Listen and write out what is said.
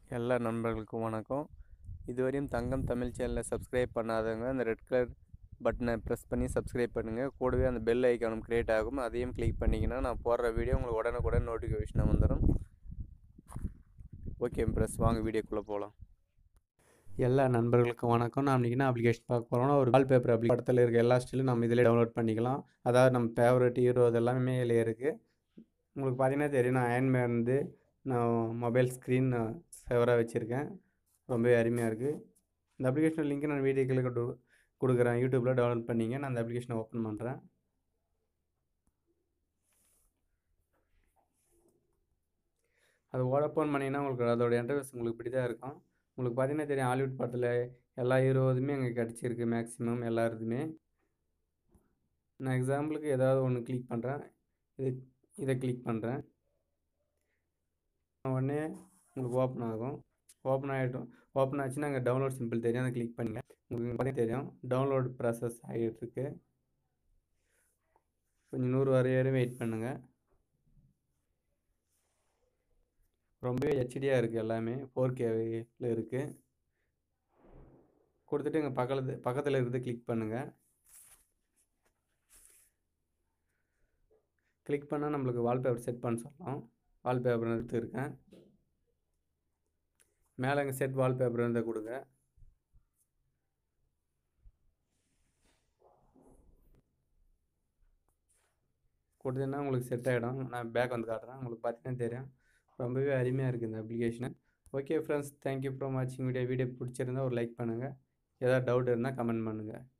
எல்லா நண்பர்களுக்கும் வணக்கம் இதுவரையும் தங்கம் தமிழ் சேனலை சப்ஸ்கிரைப் பண்ணாதவங்க அந்த ரெட் கலர் பட்டனை ப்ரெஸ் பண்ணி சப்ஸ்கிரைப் பண்ணுங்கள் கூடவே அந்த பெல் ஐக்கானும் க்ரியேட் ஆகும் அதையும் கிளிக் பண்ணிங்கன்னா நான் போடுற வீடியோ உங்களுக்கு உடனுக்குடன் நோட்டிஃபிகேஷன் வந்துடும் ஓகே ப்ரெஸ் வாங்க வீடியோக்குள்ளே போகலாம் எல்லா நண்பர்களுக்கும் வணக்கம் நான் இன்றைக்கி என்ன அப்ளிகேஷன் பார்க்க போகிறோம்னா ஒரு வால்பேப்பர் அப்படி படத்தில் இருக்க எல்லா ஸ்டிலும் நம்ம இதில் டவுன்லோட் பண்ணிக்கலாம் அதாவது நம்ம ஃபேவரட் ஹீரோ அதெல்லாமே இதில் இருக்குது உங்களுக்கு பார்த்தீங்கன்னா தெரியும் நான் அயன்மேன் வந்து நான் மொபைல் ஸ்க்ரீன் ஃபேவராக வச்சுருக்கேன் ரொம்பவே அருமையாக இருக்குது இந்த அப்ளிகேஷன் லிங்க் நான் வீடியோக்கில் கொடு கொடுக்குறேன் யூடியூப்பில் டவுன்லோட் பண்ணிங்க நான் அந்த அப்ளிகேஷனை ஓப்பன் பண்ணுறேன் அது ஓப்பன் பண்ணிங்கன்னா உங்களுக்கு அதோட இன்டர்ஃபேஸ் உங்களுக்கு இப்படி தான் இருக்கும் உங்களுக்கு பார்த்தீங்கன்னா தெரியும் ஹாலிவுட் படத்தில் எல்லா ஹீரோதுமே அங்கே கிடச்சிருக்கு மேக்ஸிமம் எல்லாருதுமே நான் எக்ஸாம்பிளுக்கு ஏதாவது ஒன்று கிளிக் பண்ணுறேன் இது இதை கிளிக் பண்ணுறேன் உடனே உங்களுக்கு ஓப்பன் ஆகும் ஓப்பன் ஆகிட்டும் ஓப்பன் ஆச்சுன்னா அங்கே டவுன்லோட் சிம்பிள் தெரியும் அதை கிளிக் பண்ணுங்க உங்களுக்கு பார்த்தீங்கன்னா தெரியும் டவுன்லோட் ப்ராசஸ் ஆகிட்டு இருக்கு கொஞ்சம் நூறு வரையும் வெயிட் பண்ணுங்கள் ரொம்பவே ஹெச்டியாக இருக்குது எல்லாமே ஃபோர் கேவில் இருக்குது கொடுத்துட்டு எங்கள் பக்கத்து பக்கத்தில் இருந்து கிளிக் பண்ணுங்கள் கிளிக் பண்ணால் நம்மளுக்கு வால்பேப்பர் செட் பண்ண சொல்லலாம் வால்பேப்பர் எடுத்துருக்கேன் மேலே இங்கே செட் வால்பேப்பர் இருந்தால் கொடுங்க கொடுத்தீங்கன்னா உங்களுக்கு செட் ஆகிடும் நான் பேக் வந்து காட்டுறேன் உங்களுக்கு பார்த்தீங்கன்னா தெரியும் ரொம்பவே அருமையாக இருக்குது இந்த application okay friends thank you for வாட்சிங் வீடியோ வீடியோ பிடிச்சிருந்தா ஒரு லைக் பண்ணுங்கள் ஏதாவது டவுட் இருந்தால் கமெண்ட் பண்ணுங்கள்